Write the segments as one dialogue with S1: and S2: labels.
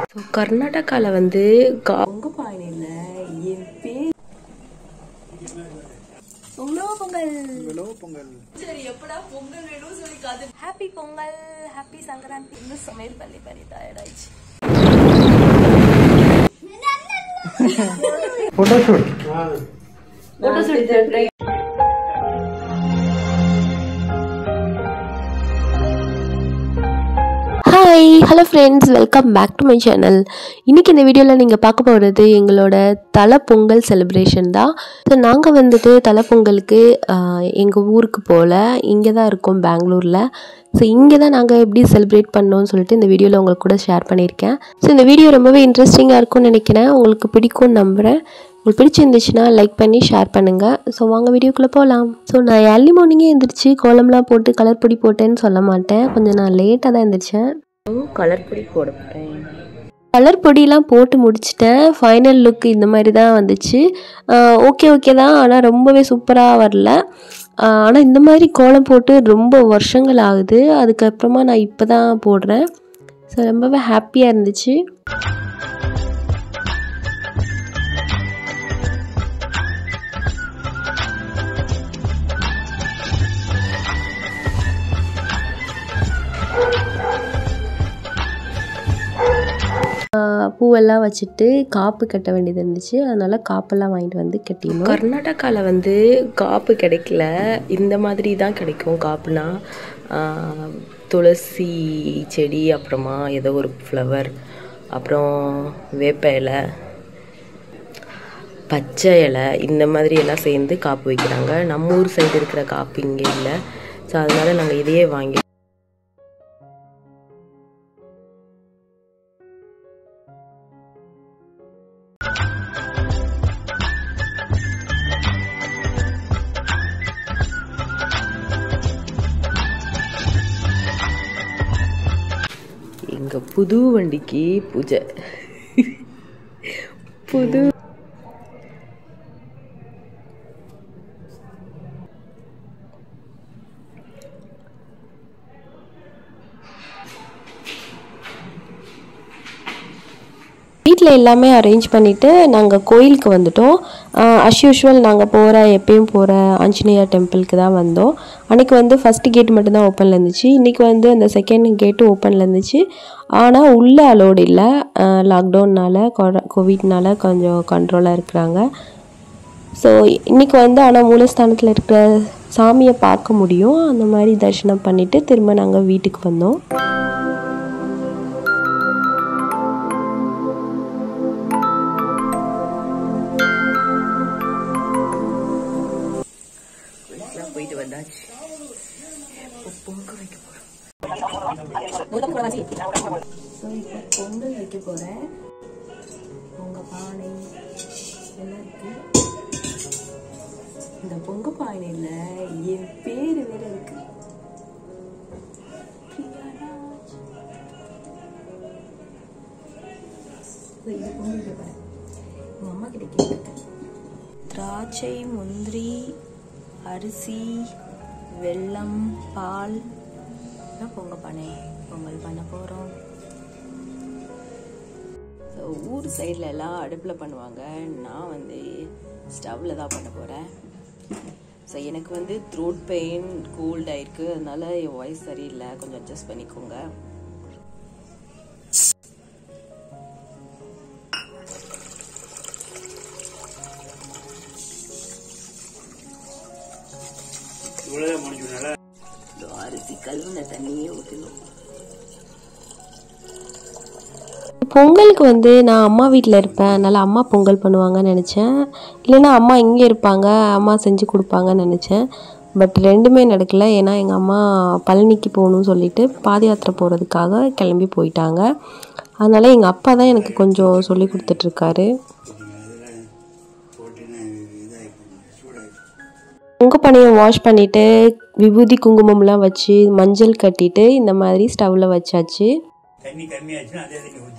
S1: So கர்நாடகாவில் வந்து பொங்க பானையில் என் பேர் உணவு பொங்கல் சரி எப்படா பொங்கல் வேணும்னு சொல்லி காது ஹாப்பி பொங்கல் ஹாப்பி சங்கராந்தி இந்த சமையல் பண்ணி பண்ணி டயர்ட் ஆயிடுச்சு photo shoot hi hello friends welcome back to my channel இன்றைக்கி இந்த வீடியோவில் நீங்கள் பார்க்க போகிறது எங்களோட தலை பொங்கல் செலிப்ரேஷன் தான் ஸோ நாங்கள் வந்துட்டு தலை பொங்கலுக்கு எங்கள் ஊருக்கு போகல இங்கே தான் இருக்கோம் பெங்களூரில் ஸோ இங்கே தான் நாங்கள் எப்படி செலிப்ரேட் பண்ணோம்னு சொல்லிட்டு இந்த வீடியோவில் உங்களுக்கு கூட ஷேர் பண்ணியிருக்கேன் ஸோ இந்த வீடியோ ரொம்பவே இன்ட்ரெஸ்டிங்காக இருக்கும்னு நினைக்கிறேன் உங்களுக்கு பிடிக்கும்னு நம்புகிறேன் உங்களுக்கு பிடிச்சிருந்துச்சுன்னா லைக் பண்ணி ஷேர் பண்ணுங்கள் ஸோ வாங்க வீடியோக்குள்ளே போகலாம் ஸோ நான் ஏர்லி மார்னிங்கே எழுந்திரிச்சு கோலம்லாம் போட்டு கலர் பொடி போட்டேன்னு சொல்ல மாட்டேன் கொஞ்சம் நான் லேட்டாக தான் எழுந்திரிச்சேன் கலர் பொடி போட போகிறேன் கலர் பொடியெலாம் போட்டு முடிச்சிட்டேன் ஃபைனல் லுக் இந்த மாதிரி தான் வந்துச்சு ஓகே ஓகே தான் ஆனால் ரொம்பவே சூப்பராக வரல ஆனால் இந்த மாதிரி கோலம் போட்டு ரொம்ப வருஷங்கள் ஆகுது அதுக்கப்புறமா நான் இப்போ தான் போடுறேன் ஸோ ரொம்பவே ஹாப்பியாக இருந்துச்சு பூவெல்லாம் வச்சுட்டு காப்பு கட்ட வேண்டியது இருந்துச்சு அதனால் காப்பெல்லாம் வாங்கிட்டு வந்து கட்டிடணும் கர்நாடகாவில் வந்து காப்பு கிடைக்கல இந்த மாதிரி தான் கிடைக்கும் காப்புனா துளசி செடி அப்புறமா ஏதோ ஒரு ஃப்ளவர் அப்புறம் வேப்ப இலை பச்சை இலை இந்த மாதிரி எல்லாம் சேர்ந்து காப்பு வைக்கிறாங்க நம்ம ஊர் சைடு இருக்கிற காப்பு இங்கே இல்லை ஸோ அதனால் நாங்கள் இதையே வாங்கி எங்கள் புது வண்டிக்கு பூஜை புது வீட்டில் எல்லாமே அரேஞ்ச் பண்ணிவிட்டு நாங்கள் கோயிலுக்கு வந்துட்டோம் அஸ் யூஷுவல் நாங்கள் போகிற எப்பயும் போகிற ஆஞ்சநேயா டெம்பிளுக்கு தான் வந்தோம் அன்றைக்கி வந்து ஃபஸ்ட்டு கேட் மட்டும்தான் ஓப்பனில் இருந்துச்சு இன்றைக்கி வந்து அந்த செகண்ட் கேட்டு ஓப்பனில் இருந்துச்சு ஆனால் உள்ளே அலோடு இல்லை லாக்டவுன்னால் கோவிட்னால கொஞ்சம் கண்ட்ரோலாக இருக்கிறாங்க ஸோ இன்றைக்கி வந்து ஆனால் மூலஸ்தானத்தில் இருக்கிற சாமியை பார்க்க முடியும் அந்த மாதிரி தரிசனம் பண்ணிவிட்டு திரும்ப நாங்கள் வீட்டுக்கு வந்தோம் போயிட்டு வந்தாச்சு பொங்க வைக்க போகிறோம் ஸோ இப்போ பொங்கல் வைக்க போகிறேன் பொங்க பானை எல்லாம் இருக்கு இந்த பொங்க பானையில் என் பேர் வேற இருக்கு பிரியாராஜ். So, இது பொங்கல் வைக்க போகிறேன் எங்கள் அம்மா கிட்ட கேட்டிருக்கேன் திராட்சை முந்திரி அரிசி வெல்லம் பால் தான் பொங்க பானை பொங்கல் பண்ண போகிறோம் ஸோ ஊர் சைடில் எல்லாம் அடுப்பில் பண்ணுவாங்க நான் வந்து ஸ்டவ்வில் தான் பண்ண போகிறேன் ஸோ எனக்கு வந்து த்ரோட் பெயின் கோல்ட் ஆயிருக்கு அதனால என் வாய்ஸ் சரியில்லை கொஞ்சம் அட்ஜஸ்ட் பண்ணிக்கோங்க இதோ அரிசி கழுவுன தண்ணியே ஊற்றணும் பொங்கலுக்கு வந்து நான் அம்மா வீட்டில் இருப்பேன் அதனால் அம்மா பொங்கல் பண்ணுவாங்கன்னு நினச்சேன் இல்லைன்னா அம்மா இங்கே இருப்பாங்க அம்மா செஞ்சு கொடுப்பாங்கன்னு நினச்சேன் பட் ரெண்டுமே நடக்கல ஏன்னா எங்கள் அம்மா பழனிக்கு போகணும்னு சொல்லிட்டு பாத யாத்திரை போகிறதுக்காக கிளம்பி போயிட்டாங்க அதனால் எங்கள் அப்பா தான் எனக்கு கொஞ்சம் சொல்லி கொடுத்துட்ருக்காரு பொங்க பானையை வாஷ் பண்ணிவிட்டு விபூதி குங்குமம்லாம் வச்சு மஞ்சள் கட்டிட்டு இந்த மாதிரி ஸ்டவ்வில் வச்சாச்சு
S2: தண்ணி கம்மியாச்சுன்னா அதே தண்ணி ஊற்றிக்க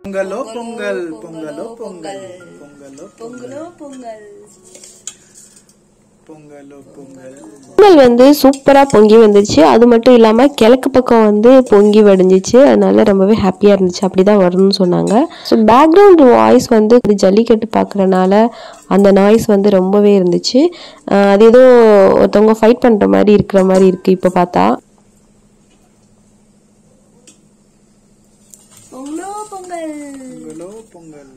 S3: பொங்கலோ பொங்கல் பொங்கலோ பொங்கல் பொங்கலோ
S4: பொங்கலோ பொங்கல்
S3: பொங்கலோ பொங்கல்
S1: பொங்கல் வந்து சூப்பராக பொங்கி வந்துருச்சு அது மட்டும் இல்லாமல் கிழக்கு பக்கம் வந்து பொங்கி வடிஞ்சிச்சு அதனால ரொம்பவே ஹாப்பியாக இருந்துச்சு அப்படி தான் வரும்னு சொன்னாங்க ஸோ பேக்ரவுண்ட் வாய்ஸ் வந்து இது ஜல்லிக்கட்டு பார்க்குறனால அந்த நாய்ஸ் வந்து ரொம்பவே இருந்துச்சு அஹ் அது ஏதோ ஒருத்தவங்க ஃபைட் பண்ணுற மாதிரி இருக்கிற மாதிரி இருக்குது இப்போ பார்த்தா
S4: பொங்கலோ பொங்கல்
S3: பொங்கலோ பொங்கல்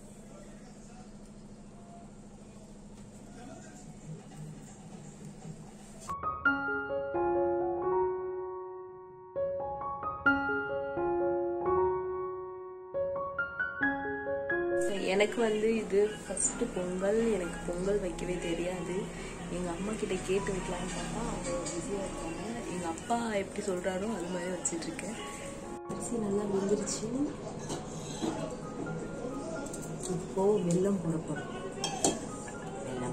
S4: So, எனக்கு வந்து இது ஃபர்ஸ்ட் பொங்கல் எனக்கு பொங்கல் வைக்கவே தெரியாது எங்க அம்மா கிட்ட கேட்டு வைக்கலாம்னு பார்த்தா அவங்க பிஸியாக இருக்காங்க எங்க அப்பா எப்படி சொல்றாரோ அது மாதிரி வச்சிட்டு இருக்கேன் அரிசி நல்லா வெந்துருச்சு இப்போ வெல்லம் போட போறோம் வெல்லம்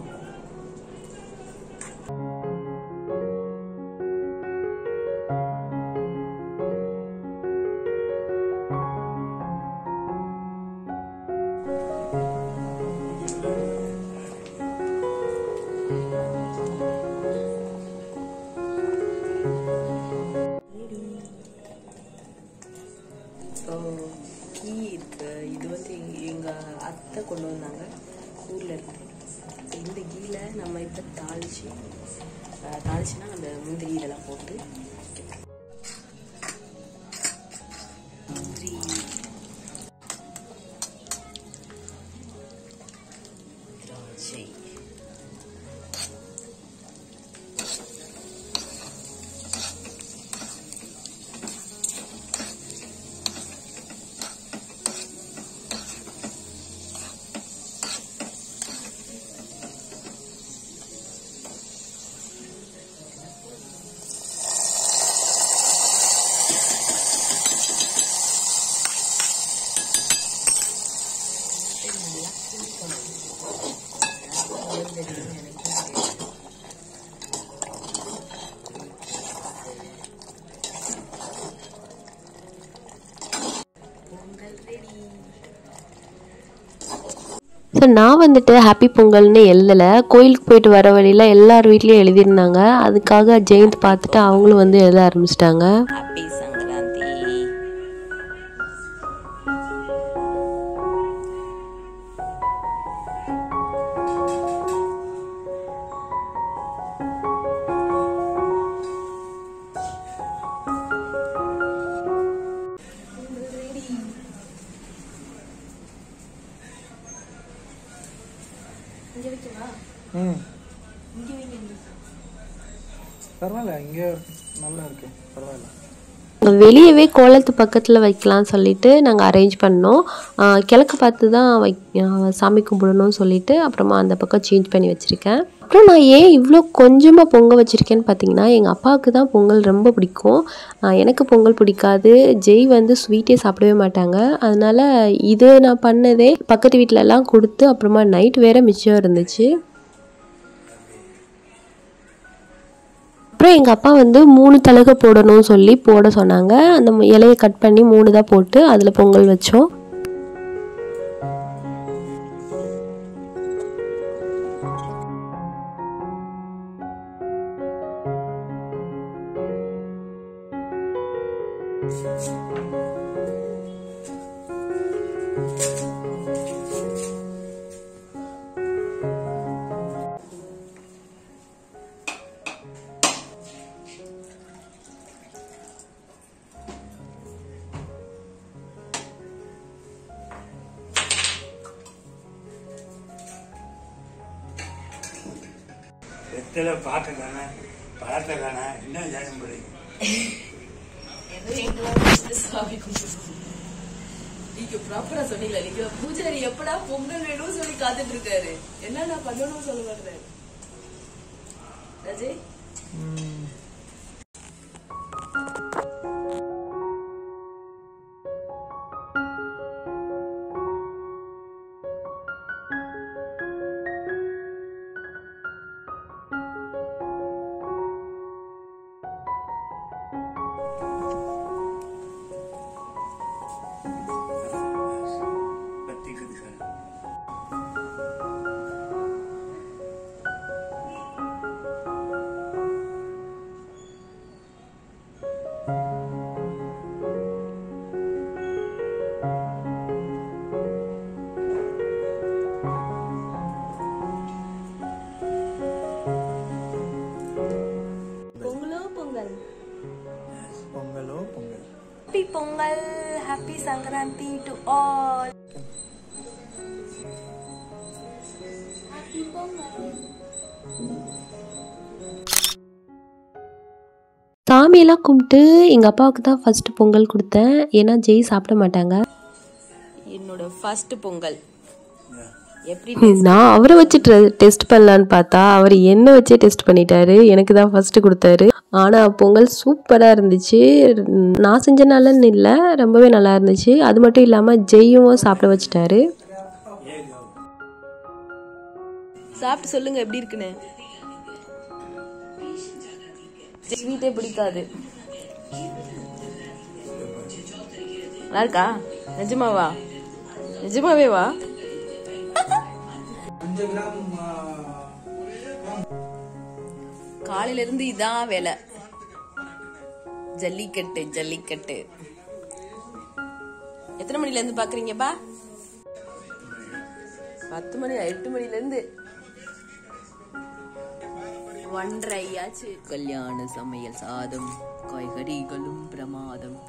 S4: ஸோ கீ இருக்கு இது வந்து எங்க- எங்க அத்தை கொண்டு வந்தாங்க ஊர்ல இருந்து இந்த கீல நம்ம இப்போ தாளிச்சு அஹ், தாளிச்சுன்னா அந்த முந்திரி இதெல்லாம் போட்டு முந்திரி திராட்சை
S1: ஸோ நான் வந்துட்டு ஹாப்பி பொங்கல்னு எழுதலை கோயிலுக்கு போயிட்டு வர வழியில் எல்லார் வீட்லேயும் எழுதியிருந்தாங்க அதுக்காக ஜெயந்த் பார்த்துட்டு அவங்களும் வந்து எழுத ஆரம்பிச்சிட்டாங்க
S4: ஹாப்பி சங்கராந்தி
S3: ம் பரவாயில்ல இங்கே நல்லா இருக்கு பரவாயில்ல
S1: வெளியவே கோலத்து பக்கத்தில் வைக்கலாம்னு சொல்லிட்டு நாங்கள் அரேஞ்ச் பண்ணோம் ஆஹ் கிழக்கு பார்த்து தான் வை ஆஹ் சாமி கும்பிடணும்னு சொல்லிட்டு அப்புறமா அந்த பக்கம் சேஞ்ச் பண்ணி வச்சுருக்கேன் அப்புறம் நான் ஏன் இவ்வளோ கொஞ்சமாக பொங்க வச்சுருக்கேன்னு பார்த்தீங்கன்னா எங்கள் அப்பாவுக்கு தான் பொங்கல் ரொம்ப பிடிக்கும் ஆஹ் எனக்கு பொங்கல் பிடிக்காது ஜெய் வந்து ஸ்வீட்டே சாப்பிடவே மாட்டாங்க அதனால இது நான் பண்ணதே பக்கத்து வீட்டிலலாம் கொடுத்து அப்புறமா நைட் வேற மிச்சம் இருந்துச்சு அப்புறம் எங்கள் அப்பா வந்து மூணு தலகை போடணும்னு சொல்லி போட சொன்னாங்க அந்த மு- இலையை கட் பண்ணி மூணு தான் போட்டு அதில் பொங்கல் வச்சோம்
S2: வெத்தலை பார்க்க தானே பழத்தை தானே என்ன ஜாதகம் பிடிக்கும்
S4: நீங்க ப்ராப்பரா சொன்னீங்களா நீங்க பூஜாரி எப்படா பொங்கல் வேணும்னு சொல்லி காத்துட்டு இருக்காரு என்ன நான் பண்ணணும்னு சொல்ல வர்றேன் Ajay happy Sankranti to all
S1: சாமியெல்லாம் கும்பிட்டு எங்கள் அப்பாவுக்கு தான் ஃபஸ்ட்டு பொங்கல் கொடுத்தேன் ஏன்னா ஜெய் சாப்பிட மாட்டாங்க
S4: என்னோட ஃபர்ஸ்ட் பொங்கல் எப்படி
S1: நான் அவரை வச்சு டெஸ்ட் பண்ணலான்னு பார்த்தா அவர் என்ன வச்சே டெஸ்ட் பண்ணிட்டாரு எனக்கு தான் ஃபர்ஸ்ட் கொடுத்தாரு ஆனால் பொங்கல் சூப்பராக இருந்துச்சு நான் செஞ்சனாலன்னு இல்லை ரொம்பவே நல்லா இருந்துச்சு அது மட்டும் இல்லாமல் ஜெய்யும் சாப்பிட வச்சுட்டாரு
S4: சாப்பிட்டு சொல்லுங்க எப்படி இருக்குன்னு ஸ்வீட்டே பிடிக்காது நல்லா இருக்கா நிஜமாவா நிஜமாவே வா காலையில இருந்து இதான் வேலை ஜல்லிக்கட்டு ஜல்லிக்கட்டு எத்தனை மணில இருந்து பாக்குறீங்கப்பா பத்து மணி எட்டு மணில இருந்து ஒன்றரை ஆச்சு கல்யாண சமையல் சாதம் காய்கறிகளும் பிரமாதம்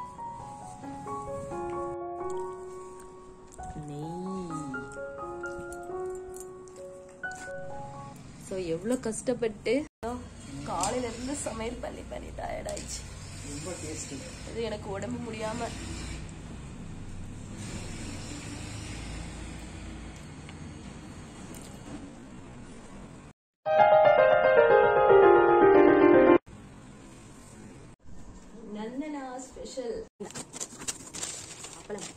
S4: ஸோ எவ்வளோ கஷ்டப்பட்டு காலையில இருந்து சமையல் பண்ணி பண்ணி டயர்ட் ஆயிடுச்சு இது எனக்கு உடம்பு முடியாம நந்தனா ஸ்பெஷல் அப்பளம்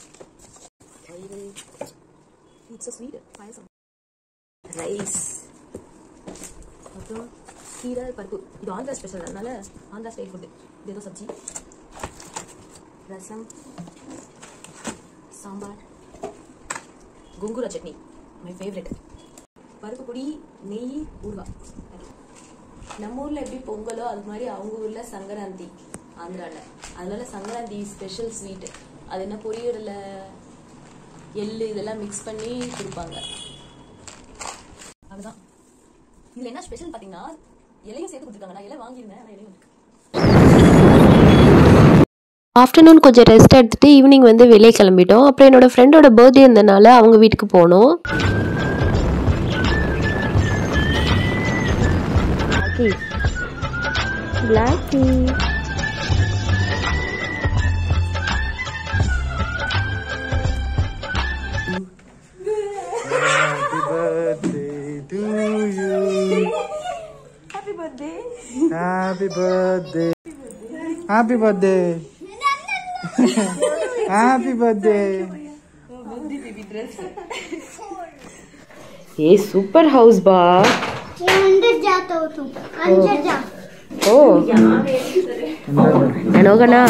S4: இட்ஸ் ஸ்வீட் பாயசம் ரைஸ் அப்புறம் கீரை பருப்பு இது ஆந்திரா ஸ்பெஷல் அதனால ஆந்திரா ஸ்டைல் ஃபுட்டு இது ஏதோ சப்ஜி ரசம் சாம்பார் குங்குரா சட்னி மை ஃபேவரட் பருப்பு பொடி நெய் ஊறுகாய் நம்ம ஊர்ல எப்படி பொங்கலோ அது மாதிரி அவங்க ஊர்ல சங்கராந்தி ஆந்திரால அதனால சங்கராந்தி ஸ்பெஷல் ஸ்வீட் அது என்ன பொரியல்ல எள்ளு இதெல்லாம் மிக்ஸ் பண்ணி கொடுப்பாங்க அதுதான் இதுல என்ன ஸ்பெஷல் பாத்தீங்கன்னா இலையும் சேர்த்து கொடுத்துருக்காங்க நான் இலை வாங்கியிருந்தேன் ஆனா இலையும் இருக்கு
S1: ஆஃப்டர்நூன் கொஞ்சம் ரெஸ்ட் எடுத்துட்டு ஈவினிங் வந்து வெளியே கிளம்பிட்டோம் அப்புறம் என்னோட ஃப்ரெண்டோட பர்த்டே இருந்தனால அவங்க வீட்டுக்கு போனோம்
S3: Happy birthday to you.
S4: Happy birthday
S3: Happy birthday. Happy birthday. Happy birthday.
S1: ఏ సూపర్ హౌస్ బా
S5: ये अंदर जाता हो तुम अंदर जा
S1: ఓ అనోగనా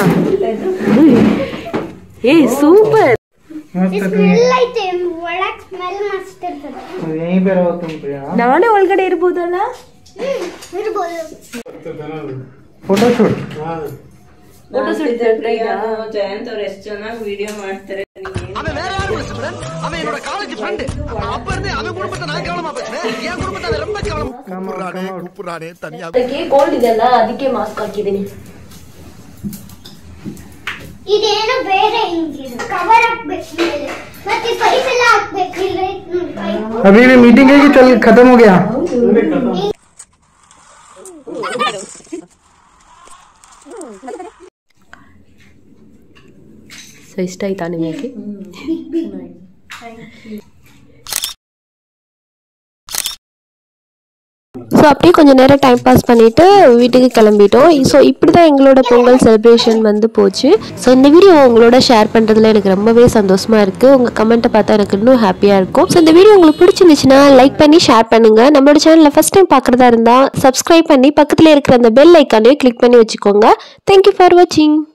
S1: ఏ సూపర్
S5: ಸ್ಮೆಲ್ ಐತೆ ಒಳಗ್ ಸ್ಮೆಲ್ ಮಸ್ತ್ ಇರ್ತದೆ
S3: तो यहीं पे रहो तुम प्रिया
S1: ನಾನೇ ಒಳಗಡೆ ಇರ್ಬೋದಲ್ಲ
S5: ಹ್ಮ್ ಇರ್ಬೋದು
S3: फोटो शूट
S6: ಜಯಂತ್ ಅವ್ರು ಎಷ್ಟು ಚೆನ್ನಾಗಿ ವಿಡಿಯೋ ಮಾಡ್ತಾರೆ
S4: ಅದಕ್ಕೆ ಕೋಲ್ಡ್ ಇದೆಲ್ಲ ಅದಕ್ಕೆ ಮಾಸ್ಕ್ ಹಾಕಿದ್ದೀನಿ
S5: ಇದೇನೋ ಬೇರೆ ಹಿಂಗಿದೆ ಕವರ್ ಹಾಕ್ಬೇಕು ಮೇಲೆ ಮತ್ತೆ ಪೈಪ್ ಎಲ್ಲ ಹಾಕ್ಬೇಕು ಇಲ್ಲ ಪೈಪ್
S3: अभी भी मीटिंग है कि चल खत्म हो गया
S1: ಸೊ ಇಷ್ಟ ಆಯ್ತಾ ನಿಮಗೆ ஸோ அப்படியே கொஞ்சம் நேரம் டைம் பாஸ் பண்ணிட்டு வீட்டுக்கு கிளம்பிட்டோம் ஸோ இப்படி தான் எங்களோட பொங்கல் செலிப்ரேஷன் வந்து போச்சு ஸோ இந்த வீடியோ உங்களோட ஷேர் பண்ணுறதுல எனக்கு ரொம்பவே சந்தோஷமாக இருக்குது உங்கள் கமெண்ட்டை பார்த்தா எனக்கு இன்னும் ஹாப்பியாக இருக்கும் ஸோ இந்த வீடியோ உங்களுக்கு பிடிச்சிருந்துச்சுன்னா லைக் பண்ணி ஷேர் பண்ணுங்கள் நம்மளோட சேனலில் ஃபஸ்ட் டைம் பார்க்குறதா இருந்தால் சப்ஸ்கிரைப் பண்ணி பக்கத்தில் இருக்கிற அந்த பெல் ஐக்கானே கிளிக் பண்ணி வச்சுக்கோங்க தேங்க்யூ ஃபார் வாட்சிங்